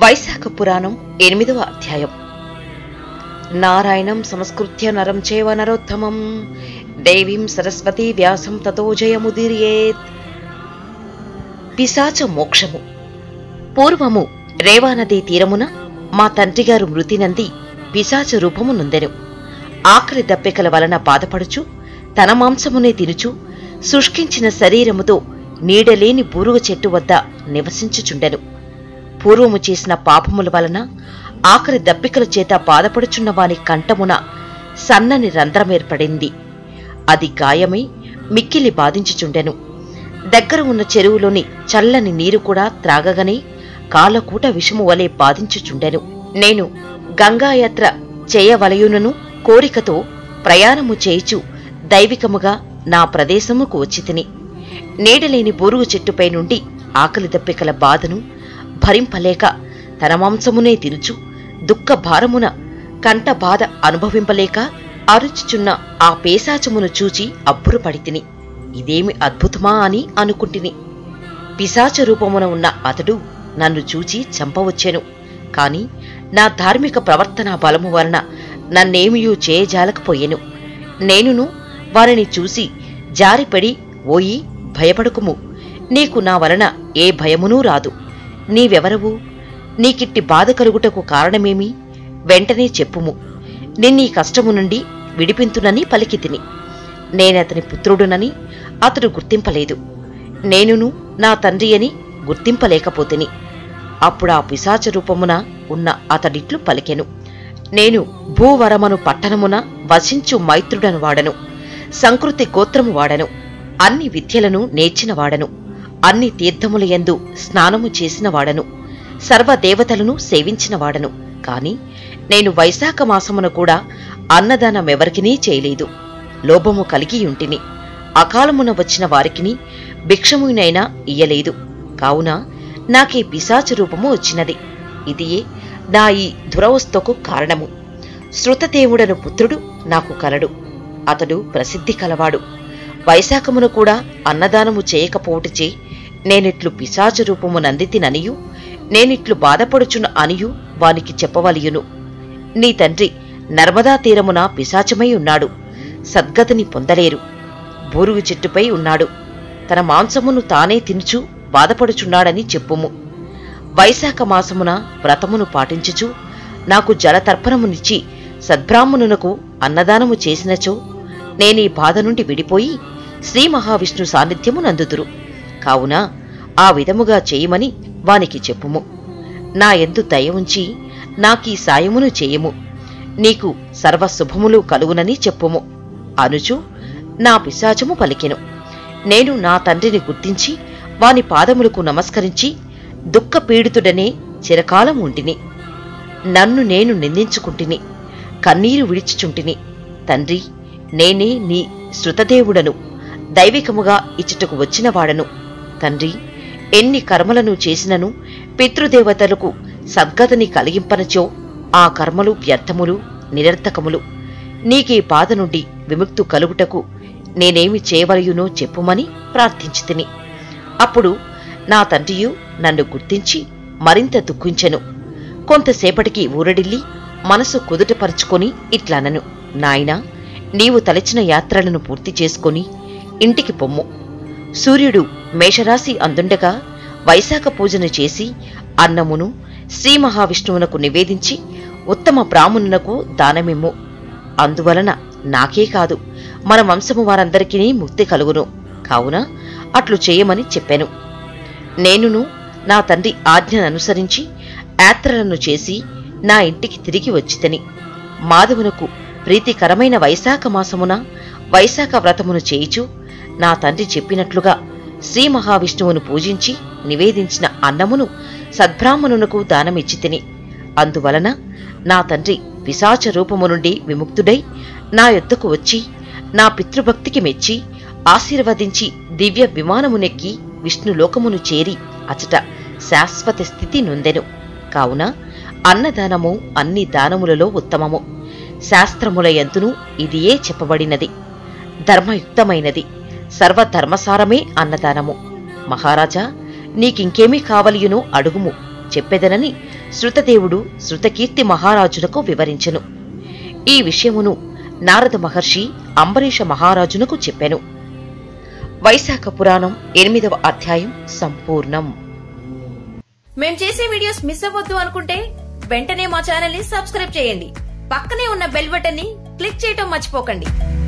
వైశాఖ పురాణం ఎనిమిదవ అధ్యాయం నారాయణం సంస్కృత్య నరం చేవ నరోత్తమం దేవీం సరస్వతీ వ్యాసం తతో జయముదీర్యేత్ పిశాచ మోక్షము పూర్వము రేవానదీ తీరమున మా తండ్రిగారు మృతి నంది పిశాచ రూపము నొందెను ఆకలి దప్పికల వలన బాధపడుచు తన మాంసమునే తినుచు శుష్కించిన శరీరముతో నీడలేని బూరుగ చెట్టు వద్ద నివసించుచుండెను పూర్వము చేసిన పాపముల వలన ఆఖరి దప్పికల చేత బాధపడుచున్న వాని కంఠమున సన్నని రంధ్రమేర్పడింది అది గాయమై మిక్కిలి బాధించుచుండెను దగ్గర ఉన్న చెరువులోని చల్లని నీరు కూడా త్రాగగనే కాలకూట విషము వలె బాధించుచుండెను నేను గంగాయాత్ర చేయవలయునను కోరికతో ప్రయాణము చేయుచు దైవికముగా నా ప్రదేశముకు వచ్చి తిని నీడలేని బోరుగు చెట్టుపై నుండి ఆకలి దప్పికల బాధను భరింపలేక తన మాంసమునే తినుచు దుఃఖ భారమున కంట బాధ అనుభవింపలేక అరుచుచున్న ఆ పేశాచమును చూచి అబ్బురపడితిని ఇదేమి అద్భుతమా అని అనుకుంటిని పిశాచ రూపమున ఉన్న అతడు నన్ను చూచి చంపవచ్చెను కాని నా ధార్మిక ప్రవర్తన బలము వలన నన్నేమియూ చేయజాలకపోయెను నేనును వారిని చూసి జారిపడి ఓయి భయపడకుము నీకు నా వలన ఏ భయమునూ రాదు నీవెవరవు నీకిట్టి బాధ కలుగుటకు కారణమేమి వెంటనే చెప్పుము నిన్నీ కష్టము నుండి విడిపింతునని పలికితిని నేనతని పుత్రుడునని అతడు గుర్తింపలేదు నేనును నా తండ్రి అని గుర్తింపలేకపోతిని అప్పుడా పిశాచ రూపమున ఉన్న అతడిట్లు పలికెను నేను భూవరమను పట్టణమున వసించు మైత్రుడను వాడను సంకృతి గోత్రము వాడను అన్ని విద్యలను నేర్చిన వాడను అన్ని తీర్థముల యందు స్నానము చేసిన వాడను సర్వదేవతలను సేవించిన వాడను కాని నేను వైశాఖ మాసమున కూడా అన్నదానమెవరికినీ చేయలేదు లోభము కలిగియుంటిని అకాలమున వచ్చిన వారికిని భిక్షమునైనా ఇయ్యలేదు కావున నాకీ పిశాచ రూపము వచ్చినది ఇదియే నా ఈ దురవస్థకు కారణము శృతదేవుడను పుత్రుడు నాకు కలడు అతడు ప్రసిద్ధి కలవాడు వైశాఖమును కూడా అన్నదానము చేయకపోవటచే నేనిట్లు పిశాచ రూపము నందితిననియు నేనిట్లు బాధపడుచున్న అనియు వానికి చెప్పవలియును నీ తండ్రి నర్మదా తీరమున పిశాచమై ఉన్నాడు సద్గతిని పొందలేరు బూరుగు చెట్టుపై ఉన్నాడు తన మాంసమును తానే తినుచు బాధపడుచున్నాడని చెప్పుము వైశాఖ మాసమున వ్రతమును పాటించుచు నాకు జలతర్పణమునిచ్చి సద్బ్రాహ్మణునకు అన్నదానము చేసినచో నేనీ బాధ నుండి విడిపోయి శ్రీ మహావిష్ణు సాన్నిధ్యము నందుదురు కావున ఆ విధముగా చేయమని వానికి చెప్పుము నా ఎందు దయ ఉంచి నాకీ సాయమును చేయము నీకు సర్వశుభములు కలుగునని చెప్పుము అనుచు నా పిశాచము పలికెను నేను నా తండ్రిని గుర్తించి వాని పాదములకు నమస్కరించి దుఃఖపీడితుడనే చిరకాలం ఉంటిని నన్ను నేను నిందించుకుంటిని కన్నీరు విడిచిచుంటిని తండ్రి నేనే నీ శృతదేవుడను దైవికముగా ఇచ్చటకు వచ్చినవాడను తండ్రి ఎన్ని కర్మలను చేసినను పితృదేవతలకు సద్గతిని కలిగింపనచో ఆ కర్మలు వ్యర్థములు నిరర్థకములు నీకీ బాధ నుండి విముక్తు కలుగుటకు నేనేమి చేయవలయునో చెప్పుమని ప్రార్థించితిని అప్పుడు నా తండ్రియు నన్ను గుర్తించి మరింత దుఃఖించెను కొంతసేపటికి ఊరడిల్లి మనసు కుదుటపరుచుకొని ఇట్లనను నాయనా నీవు తలచిన యాత్రలను పూర్తి చేసుకొని ఇంటికి పొమ్ము సూర్యుడు మేషరాశి అందుండగా వైశాఖ పూజను చేసి అన్నమును శ్రీ మహావిష్ణువునకు నివేదించి ఉత్తమ బ్రాహ్మణునకు దానమిమ్ము అందువలన నాకే కాదు మన వంశము వారందరికీ ముక్తి కలుగును కావున అట్లు చేయమని చెప్పాను నేనును నా తండ్రి ఆజ్ఞను అనుసరించి యాత్రలను చేసి నా ఇంటికి తిరిగి వచ్చితని మాధవునకు ప్రీతికరమైన వైశాఖ మాసమున వైశాఖ వ్రతమును చేయిచు నా తండ్రి చెప్పినట్లుగా శ్రీ మహావిష్ణువును పూజించి నివేదించిన అన్నమును సద్బ్రాహ్మణునకు దానమిచ్చి తిని అందువలన నా తండ్రి పిశాచ రూపము నుండి విముక్తుడై నా యొద్దకు వచ్చి నా పితృభక్తికి మెచ్చి ఆశీర్వదించి దివ్య విమానమునెక్కి విష్ణులోకమును చేరి అచట శాశ్వత స్థితి నొందెను కావున అన్నదానము అన్ని దానములలో ఉత్తమము శాస్త్రముల ఎంతును ఇదియే చెప్పబడినది ధర్మయుక్తమైనది సర్వధర్మసారమే అన్నదానము మహారాజా నీకింకేమీ కావలియునో అడుగుము చెప్పెదనని శృతదేవుడు శృతకీర్తి మహారాజునకు వివరించెను ఈ విషయమును నారద మహర్షి అంబరీష మహారాజునకు చెప్పెను వైశాఖ పురాణం ఎనిమిదవ అధ్యాయం సంపూర్ణం మేం చేసే వీడియోస్ మిస్ అవ్వద్దు అనుకుంటే వెంటనే మా ఛానల్ ని సబ్స్క్రైబ్ చేయండి పక్కనే ఉన్న బెల్ బటన్ ని క్లిక్ చేయటం మర్చిపోకండి